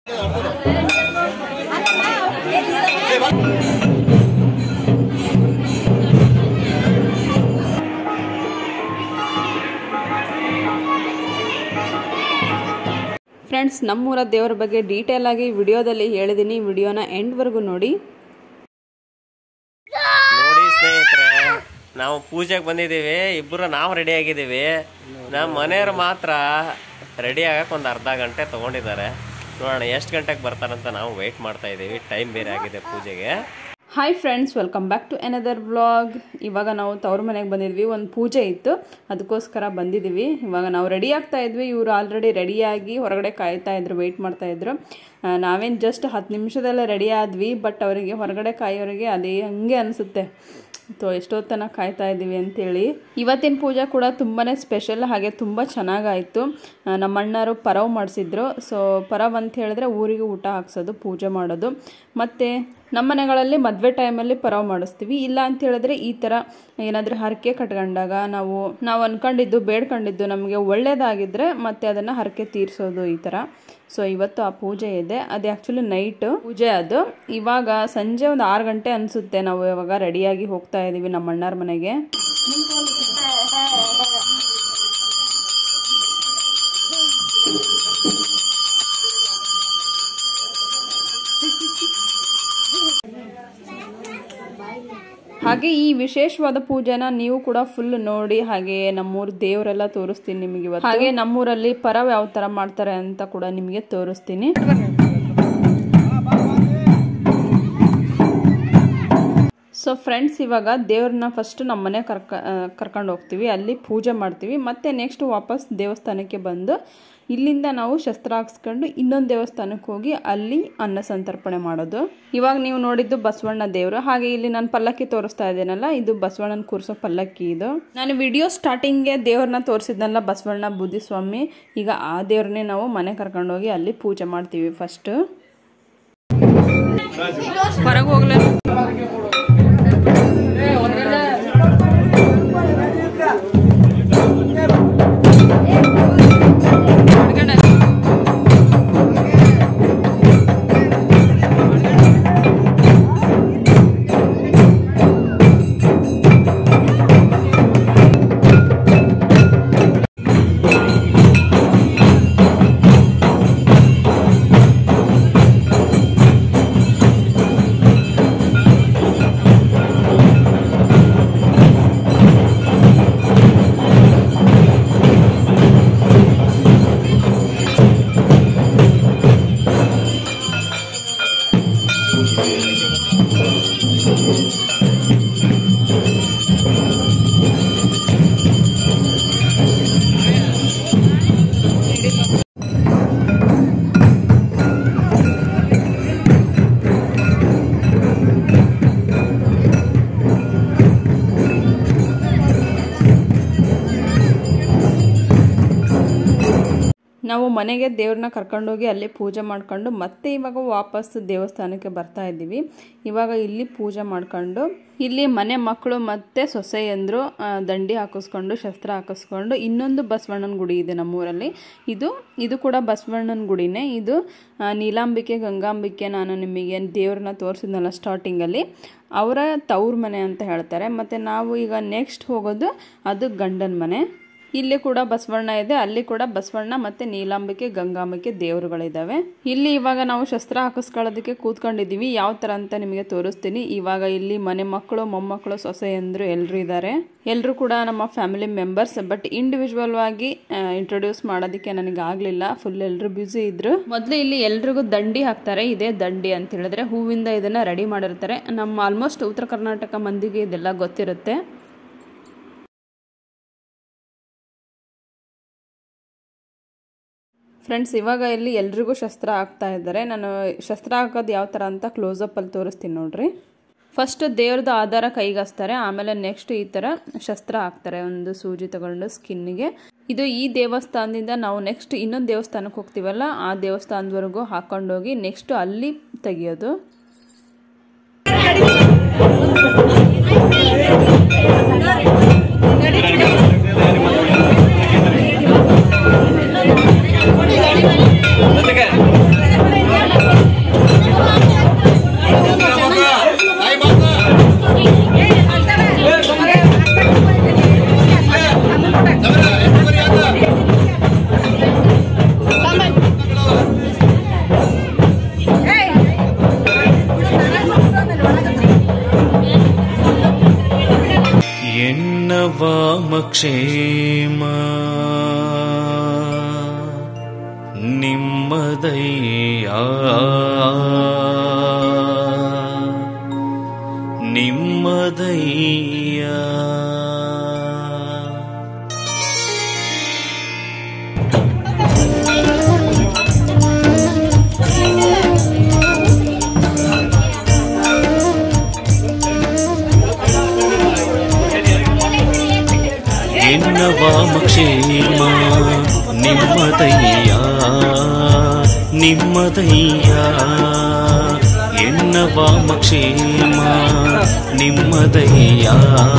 friends ನಮ್ಮೂರ ದೇವರ ಬಗ್ಗೆ ಡೀಟೇಲ್ ಆಗಿ ವಿಡಿಯೋದಲ್ಲಿ ಹೇಳಿದ್ದೀನಿ ವಿಡಿಯೋನ ಎಂಡ್ವರೆಗೂ ನೋಡಿ ನೋಡಿ ಸ್ನೇಹಿತರೆ ನಾವು ಪೂಜೆಗೆ ಬಂದಿದ್ದೀವಿ ಇಬ್ಬರು ನಾವು ರೆಡಿ ಆಗಿದ್ದೀವಿ ನಮ್ಮ ಮನೆಯವ್ರು ಮಾತ್ರ ರೆಡಿ ಆಗಕ್ಕೆ ಒಂದು ಅರ್ಧ ಗಂಟೆ ತೊಗೊಂಡಿದ್ದಾರೆ ನೋಡೋಣ ಎಷ್ಟು ಗಂಟೆಗೆ ಬರ್ತಾರಂತ ನಾವು ವೆಯ್ಟ್ ಮಾಡ್ತಾ ಇದ್ದೀವಿ ಟೈಮ್ ಬೇರೆ ಆಗಿದೆ ಪೂಜೆಗೆ hi friends welcome back to another vlog ಇವಾಗ ನಾವು ತವ್ರ ಮನೆಗೆ ಬಂದಿದ್ವಿ ಒಂದು ಪೂಜೆ ಇತ್ತು ಅದಕ್ಕೋಸ್ಕರ ಬಂದಿದ್ದೀವಿ ಇವಾಗ ನಾವು ರೆಡಿ ಆಗ್ತಾ ಇದ್ವಿ ಇವರು ಆಲ್ರೆಡಿ ರೆಡಿಯಾಗಿ ಹೊರಗಡೆ ಕಾಯ್ತಾ ಇದ್ರು ವೆಯ್ಟ್ ಮಾಡ್ತಾ ಇದ್ರು ಆ, ನಾವೇನು ಜಸ್ಟ್ ಹತ್ತು ನಿಮಿಷದಲ್ಲೇ ರೆಡಿ ಆದ್ವಿ ಬಟ್ ಅವರಿಗೆ ಹೊರಗಡೆ ಕಾಯೋರಿಗೆ ಅದೇ ಹಂಗೆ ಅನಿಸುತ್ತೆ ತೋ ಎಷ್ಟೊತ್ತನ ಕಾಯ್ತಾ ಇದ್ದೀವಿ ಅಂತೇಳಿ ಇವತ್ತಿನ ಪೂಜೆ ಕೂಡ ತುಂಬಾ ಸ್ಪೆಷಲ್ ಹಾಗೆ ತುಂಬ ಚೆನ್ನಾಗಾಯಿತು ನಮ್ಮ ಅಣ್ಣರು ಪರವ್ ಮಾಡಿಸಿದ್ರು ಸೊ ಪರವ್ ಅಂತ ಹೇಳಿದ್ರೆ ಊರಿಗೆ ಊಟ ಹಾಕ್ಸೋದು ಪೂಜೆ ಮಾಡೋದು ಮತ್ತು ನಮ್ಮ ಮನೆಗಳಲ್ಲಿ ಮದುವೆ ಟೈಮಲ್ಲಿ ಪರವ್ ಮಾಡಿಸ್ತೀವಿ ಇಲ್ಲ ಅಂತ ಹೇಳಿದ್ರೆ ಈ ಥರ ಏನಾದರೂ ಹರಕೆ ಕಟ್ಕೊಂಡಾಗ ನಾವು ನಾವು ಅನ್ಕೊಂಡಿದ್ದು ಬೇಡ್ಕೊಂಡಿದ್ದು ನಮಗೆ ಒಳ್ಳೇದಾಗಿದ್ದರೆ ಮತ್ತೆ ಅದನ್ನು ಹರಕೆ ತೀರಿಸೋದು ಈ ಥರ ಸೊ ಇವತ್ತು ಆ ಪೂಜೆ ಇದೆ ಅದು ಆ್ಯಕ್ಚುಲಿ ನೈಟ್ ಪೂಜೆ ಅದು ಇವಾಗ ಸಂಜೆ ಒಂದು ಆರು ಗಂಟೆ ಅನಿಸುತ್ತೆ ನಾವು ಇವಾಗ ರೆಡಿಯಾಗಿ ಹೋಗ್ತಾ ಇದ್ದೀವಿ ನಮ್ಮ ಅಣ್ಣಾರ ಮನೆಗೆ ಹಾಗೆ ಈ ವಿಶೇಷವಾದ ಪೂಜೆನ ನೀವು ಕೂಡ ಫುಲ್ ನೋಡಿ ಹಾಗೆ ನಮ್ಮೂರ್ ದೇವರೆಲ್ಲ ತೋರಿಸ್ತೀನಿ ನಿಮಗೆ ಇವತ್ತು ಹಾಗೆ ನಮ್ಮೂರಲ್ಲಿ ಪರವ್ ಯಾವ ತರ ಮಾಡ್ತಾರೆ ಅಂತ ಕೂಡ ನಿಮಗೆ ತೋರಿಸ್ತೀನಿ ಸೊ ಫ್ರೆಂಡ್ಸ್ ಇವಾಗ ದೇವ್ರನ್ನ ಫಸ್ಟ್ ನಮ್ಮ ಮನೆ ಕರ್ಕ ಕರ್ಕೊಂಡು ಹೋಗ್ತೀವಿ ಅಲ್ಲಿ ಪೂಜೆ ಮಾಡ್ತೀವಿ ಮತ್ತೆ ನೆಕ್ಸ್ಟ್ ವಾಪಸ್ ದೇವಸ್ಥಾನಕ್ಕೆ ಬಂದು ಇಲ್ಲಿಂದ ನಾವು ಶಸ್ತ್ರ ಹಾಕ್ಸ್ಕೊಂಡು ಇನ್ನೊಂದು ದೇವಸ್ಥಾನಕ್ಕೆ ಹೋಗಿ ಅಲ್ಲಿ ಅನ್ನ ಸಂತರ್ಪಣೆ ಮಾಡೋದು ಇವಾಗ ನೀವು ನೋಡಿದ್ದು ಬಸವಣ್ಣ ದೇವರು ಹಾಗೆ ಇಲ್ಲಿ ನಾನು ಪಲ್ಲಕ್ಕಿ ತೋರಿಸ್ತಾ ಇದ್ದೇನಲ್ಲ ಇದು ಬಸವಣ್ಣನ ಕೂರಿಸೋ ಪಲ್ಲಕ್ಕಿ ಇದು ನಾನು ವಿಡಿಯೋ ಸ್ಟಾರ್ಟಿಂಗ್ಗೆ ದೇವ್ರನ್ನ ತೋರಿಸಿದ್ನಲ್ಲ ಬಸವಣ್ಣ ಬುದ್ಧಿಸ್ವಾಮಿ ಈಗ ಆ ದೇವ್ರನ್ನೇ ನಾವು ಮನೆ ಕರ್ಕೊಂಡೋಗಿ ಅಲ್ಲಿ ಪೂಜೆ ಮಾಡ್ತೀವಿ ಫಸ್ಟ್ ಹೊರಗೆ ಹೋಗ್ಲೇ ನಾವು ಮನೆಗೆ ದೇವ್ರನ್ನ ಕರ್ಕೊಂಡೋಗಿ ಅಲ್ಲಿ ಪೂಜೆ ಮಾಡ್ಕೊಂಡು ಮತ್ತೆ ಇವಾಗ ವಾಪಸ್ ದೇವಸ್ಥಾನಕ್ಕೆ ಬರ್ತಾ ಇದ್ದೀವಿ ಇವಾಗ ಇಲ್ಲಿ ಪೂಜೆ ಮಾಡ್ಕೊಂಡು ಇಲ್ಲಿ ಮನೆ ಮಕ್ಕಳು ಮತ್ತೆ ಸೊಸೆಯಂದರು ಆ, ದಂಡಿ ಹಾಕಿಸ್ಕೊಂಡು ಶಸ್ತ್ರ ಹಾಕಿಸ್ಕೊಂಡು ಇನ್ನೊಂದು ಬಸವಣ್ಣನ ಗುಡಿ ಇದೆ ನಮ್ಮೂರಲ್ಲಿ ಇದು ಇದು ಕೂಡ ಬಸವಣ್ಣನ ಗುಡಿನೇ ಇದು ಆ, ನೀಲಾಂಬಿಕೆ ಗಂಗಾಂಬಿಕೆ ನಾನು ನಿಮಗೆ ದೇವ್ರನ್ನ ತೋರಿಸಿದ್ನಲ್ಲ ಸ್ಟಾರ್ಟಿಂಗಲ್ಲಿ ಅವರ ತವ್ರ ಮನೆ ಅಂತ ಹೇಳ್ತಾರೆ ಮತ್ತು ನಾವು ಈಗ ನೆಕ್ಸ್ಟ್ ಹೋಗೋದು ಅದು ಗಂಡನ ಮನೆ ಇಲ್ಲಿ ಕೂಡ ಬಸವಣ್ಣ ಇದೆ ಅಲ್ಲಿ ಕೂಡ ಬಸವಣ್ಣ ಮತ್ತೆ ನೀಲಾಂಬಿಕೆ ಗಂಗಾಂಬಿಕೆ ದೇವರುಗಳಿದ್ದಾವೆ ಇಲ್ಲಿ ಇವಾಗ ನಾವು ಶಸ್ತ್ರ ಹಾಕಿಸ್ಕೊಳ್ಳೋದಕ್ಕೆ ಕೂತ್ಕೊಂಡಿದ್ದೀವಿ ಯಾವ ಥರ ಅಂತ ನಿಮಗೆ ತೋರಿಸ್ತೀನಿ ಇವಾಗ ಇಲ್ಲಿ ಮನೆ ಮಕ್ಕಳು ಮೊಮ್ಮಕ್ಕಳು ಸೊಸೆಯಂದ್ರು ಎಲ್ಲರೂ ಇದ್ದಾರೆ ಎಲ್ಲರೂ ಕೂಡ ನಮ್ಮ ಫ್ಯಾಮಿಲಿ ಮೆಂಬರ್ಸ್ ಬಟ್ ಇಂಡಿವಿಜುವಲ್ ಆಗಿ ಇಂಟ್ರೊಡ್ಯೂಸ್ ಮಾಡೋದಕ್ಕೆ ನನಗೆ ಆಗಲಿಲ್ಲ ಫುಲ್ ಎಲ್ಲರೂ ಬ್ಯುಸಿ ಇದ್ರು ಮೊದಲು ಇಲ್ಲಿ ಎಲ್ರಿಗೂ ದಂಡಿ ಹಾಕ್ತಾರೆ ಇದೇ ದಂಡಿ ಅಂತ ಹೇಳಿದ್ರೆ ಹೂವಿಂದ ಇದನ್ನ ರೆಡಿ ಮಾಡಿರ್ತಾರೆ ನಮ್ಮ ಆಲ್ಮೋಸ್ಟ್ ಉತ್ತರ ಕರ್ನಾಟಕ ಮಂದಿಗೆ ಇದೆಲ್ಲ ಗೊತ್ತಿರುತ್ತೆ ಫ್ರೆಂಡ್ಸ್ ಇವಾಗ ಇಲ್ಲಿ ಎಲ್ರಿಗೂ ಶಸ್ತ್ರ ಹಾಕ್ತಾ ಇದ್ದಾರೆ ನಾನು ಶಸ್ತ್ರ ಹಾಕೋದು ಯಾವ ಥರ ಅಂತ ಕ್ಲೋಸಪ್ಪಲ್ಲಿ ತೋರಿಸ್ತೀನಿ ನೋಡ್ರಿ ಫಸ್ಟ್ ದೇವ್ರದ್ದು ಆಧಾರ ಕೈಗೆ ಹಚ್ತಾರೆ ಆಮೇಲೆ ನೆಕ್ಸ್ಟ್ ಈ ಥರ ಶಸ್ತ್ರ ಹಾಕ್ತಾರೆ ಒಂದು ಸೂಜಿ ತಗೊಂಡು ಸ್ಕಿನ್ನಿಗೆ ಇದು ಈ ದೇವಸ್ಥಾನದಿಂದ ನಾವು ನೆಕ್ಸ್ಟ್ ಇನ್ನೊಂದು ದೇವಸ್ಥಾನಕ್ಕೆ ಹೋಗ್ತೀವಲ್ಲ ಆ ದೇವಸ್ಥಾನದವರೆಗೂ ಹಾಕೊಂಡೋಗಿ ನೆಕ್ಸ್ಟ್ ಅಲ್ಲಿ ತೆಗಿಯೋದು ಕ್ಷೇಮ ನಿಮ್ಮದಯ್ಯ ನಿಮ್ಮದಯ್ಯ ಎನ್ನ ವಾಮಕ್ಷೇಮ ನಿಮ್ಮದಯ್ಯ ನಿಮ್ಮದಯ್ಯ ಎನ್ನ ವಾಮಕ್ಷೇಮ ನಿಮ್ಮದಯ್ಯ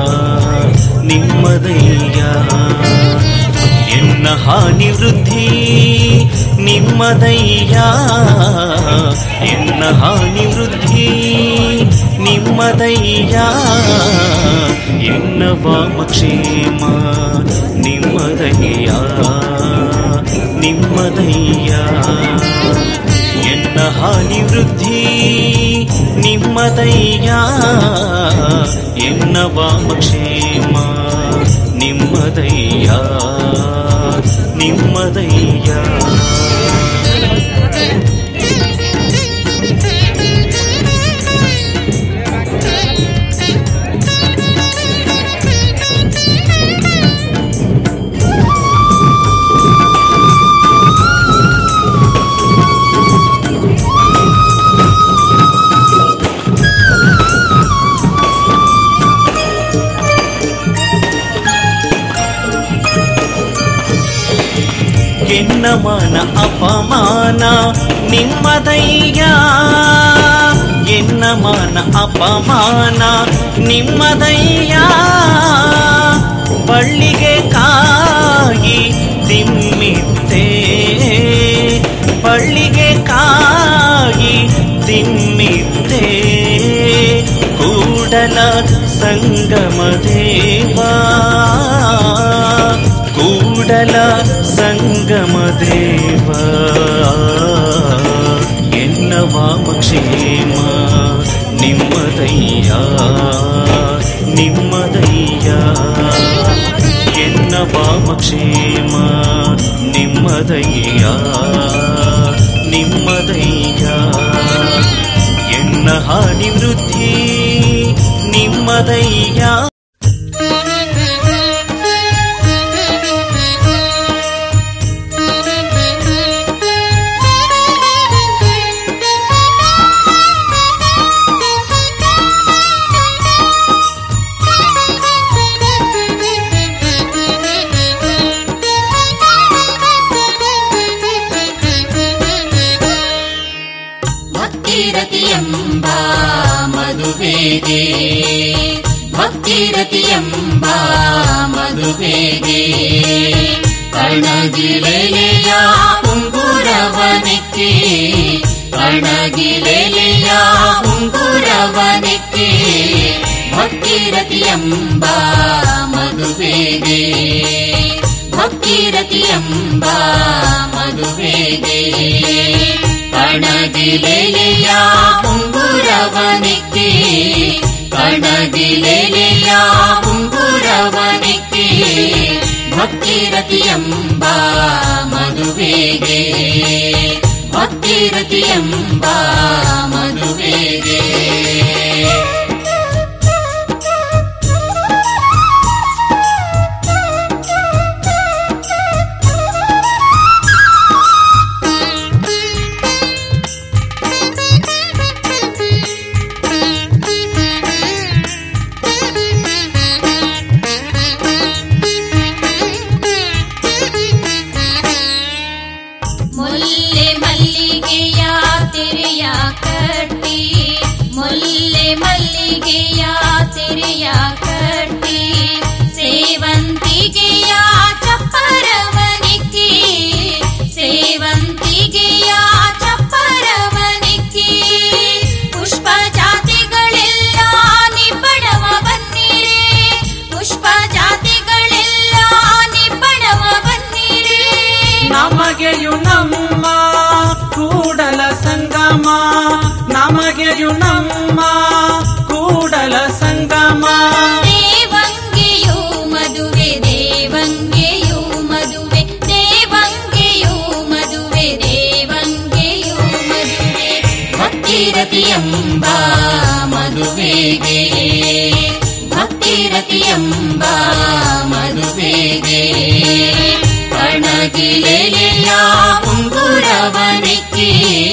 ನಿಮ್ಮದಯ್ಯ ಎನ್ನ ಹಾನಿ ವೃದ್ಧಿ ನಿಮ್ಮದಯ್ಯ ಎನ್ನ ಹಾನಿ ವೃದ್ಧಿ ನಿಮ್ಮದಯ್ಯ ಎನ್ನ ವಾಮಕ್ಷೇಮ ನಿಮ್ಮದಯ್ಯ ನಿಮ್ಮದಯ್ಯ ಎನ್ನ ಹಾನಿ ವೃದ್ಧಿ ನಿಮ್ಮದಯ್ಯ ಎನ್ನ ವಾಮಕ್ಷೇಮ ನಿಮ್ಮದಯ್ಯ ನಿಮ್ಮದಯ್ಯ ಎನ್ನ ಮಾನ ಅಪಮಾನ ನಿಮ್ಮದಯ್ಯ ಎನ್ನ ಮಾನ ಅಪಮಾನ ನಿಮ್ಮದಯ್ಯ ಬಳ್ಳಿಗೆ ಕಾಯಿ ತಿಮ್ಮಿದ್ದೆ ಬಳ್ಳಿಗೆ ಕಾಯಿ ತಿಮ್ಮಿದ್ದೆ ಕೂಡಲ ಸಂಗಮ ದೇವಾ ಕೂಡಲ ಸಂಗಮ ದೇವ ಎನ್ನ ವಾಮಕ್ಷೇಮ ನಿಮ್ಮದಯ್ಯ ನಿಮ್ಮದಯ್ಯ ಎನ್ನ ವಾಮಕ್ಷೇಮ ನಿಮ್ಮದಯ್ಯ ನಿಮ್ಮದಯ್ಯ ಎನ್ನ ಹಾನಿ ವೃದ್ಧಿ ನಿಮ್ಮದಯ್ಯ ಭಕ್ತಿರತಿಯಂಬ ಮದುವೆಗೆ ಭಕ್ತಿರತಿಯಂಬ ಮದುವೆಗೆ ಕಣಗಿಲೆಯ ಉಂಗುರವನಿಕ್ಕಿ ಕಣಗಿಲೆಯ ಉಂಗುರವನಿಕ್ಕಿ ಭಕ್ತಿರತಿಯಂಬ ಮದುವೆಗೆ ಭಕ್ತಿರತಿಯಂಬ ಮದುವೆಗೆ ಕಣಗಿಲೆಯ ಉಂಗುರವನಿಕ್ಕಿ ಕಣಗಿಲೆಯ ಉಂಗುರವನಿಕ್ಕಿ ಭಕ್ತಿರತಿಯಂಬ ಮದುವೆಗೆ ಭಕ್ತಿರತಿಯಂಬ ಮದುವೆಗೆ ಮುಲ್ಲೆ ಮಲ್ಲಿಗೆಯ ತೆರೆಯ ಕಟ್ಟಿ ಮುಲ್ಲ ಭಕ್ತಿರತಿಯಂಬ ಮದುವೆಗೆ ಭಕ್ತಿರತಿಯಂಬ ಮದುವೆಗೆ ಕಣಗಿಳೆಯ ಉಂಗುರವನಿಕ್ಕಿ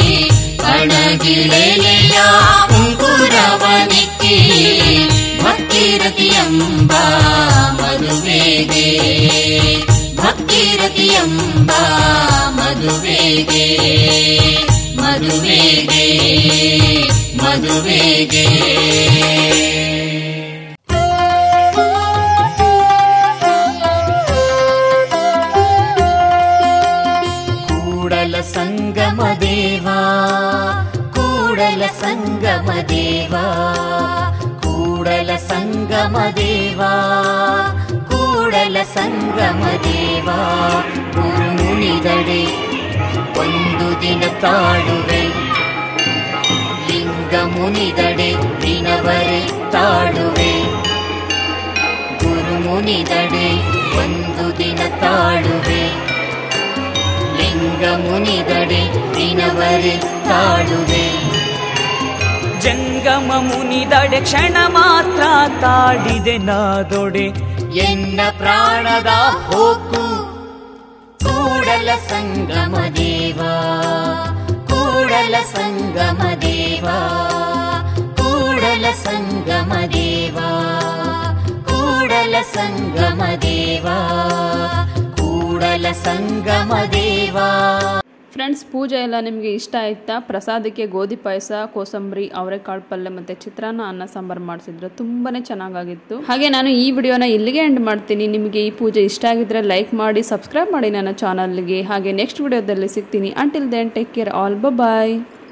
ಕಣಗಿಳೆಯ ಉಂಗುರವನಿಕ್ಕಿ ಭಕ್ತಿರತಿಯಂಬ ಮದುವೆಗೆ ಭಕ್ತಿರತಿಯಂಬ ಮದುವೆಗೆ ಮದುವೆಗೆ ಮದುವೆಗೆ ಕೂಡಲ ಸಂಗಮ ದೇವಾ ಕೂಡಲ ಸಂಗಮ ದೇವಾ ಕೂಡಲ ಸಂಗಮ ದೇವಾ ಕೂಡಲ ಸಂಗಮ ದೇವಾ ಗುರು ಮುನಿದಡೆ ಒಂದು ದಿನ ತಾಡುವೆ ಲಿಂಗ ಮುನಿದಡೆ ದಿನವರೆ ತಾಡುವೆ ಗುರು ಮುನಿದಡೆ ಒಂದು ದಿನ ತಾಳುವೆ ಲಿಂಗ ಮುನಿದಡೆ ದಿನವರೆ ತಾಳುವೆ ಜಂಗಮ ಮುನಿದಡೆ ಕ್ಷಣ ಮಾತ್ರ ತಾಡಿದೆ ನಾದೊಡೆ ಎನ್ನ ಪ್ರಾಣದ ಹೋಕು ಕೂಡಲ ಸಂಗಮ ದೇವಾ ಕೂಡಲ ಸಂಗಮ ದೇವಾ ಕೂಡಲ ಸಂಗಮ ದೇವಾ ಕೂಡಲ ಸಂಗಮ ದೇವಾ ಕೂಡಲ ಸಂಗಮ ದೇವಾ ಫ್ರೆಂಡ್ಸ್ ಪೂಜೆ ಎಲ್ಲ ನಿಮಗೆ ಇಷ್ಟ ಆಯ್ತಾ ಪ್ರಸಾದಕ್ಕೆ ಗೋಧಿ ಪಾಯಸ ಕೋಸಂಬರಿ ಅವರೆಕಾಳು ಪಲ್ಯ ಮತ್ತು ಚಿತ್ರಾನ್ನ ಅನ್ನ ಸಾಂಬಾರು ಮಾಡಿಸಿದ್ರು ತುಂಬಾ ಚೆನ್ನಾಗಾಗಿತ್ತು ಹಾಗೆ ನಾನು ಈ ವಿಡಿಯೋನ ಇಲ್ಲಿಗೆ ಎಂಡ್ ಮಾಡ್ತೀನಿ ನಿಮಗೆ ಈ ಪೂಜೆ ಇಷ್ಟ ಆಗಿದ್ರೆ ಲೈಕ್ ಮಾಡಿ ಸಬ್ಸ್ಕ್ರೈಬ್ ಮಾಡಿ ನನ್ನ ಚಾನಲ್ಗೆ ಹಾಗೆ ನೆಕ್ಸ್ಟ್ ವಿಡಿಯೋದಲ್ಲಿ ಸಿಗ್ತೀನಿ until then take care all ಬಾಯ್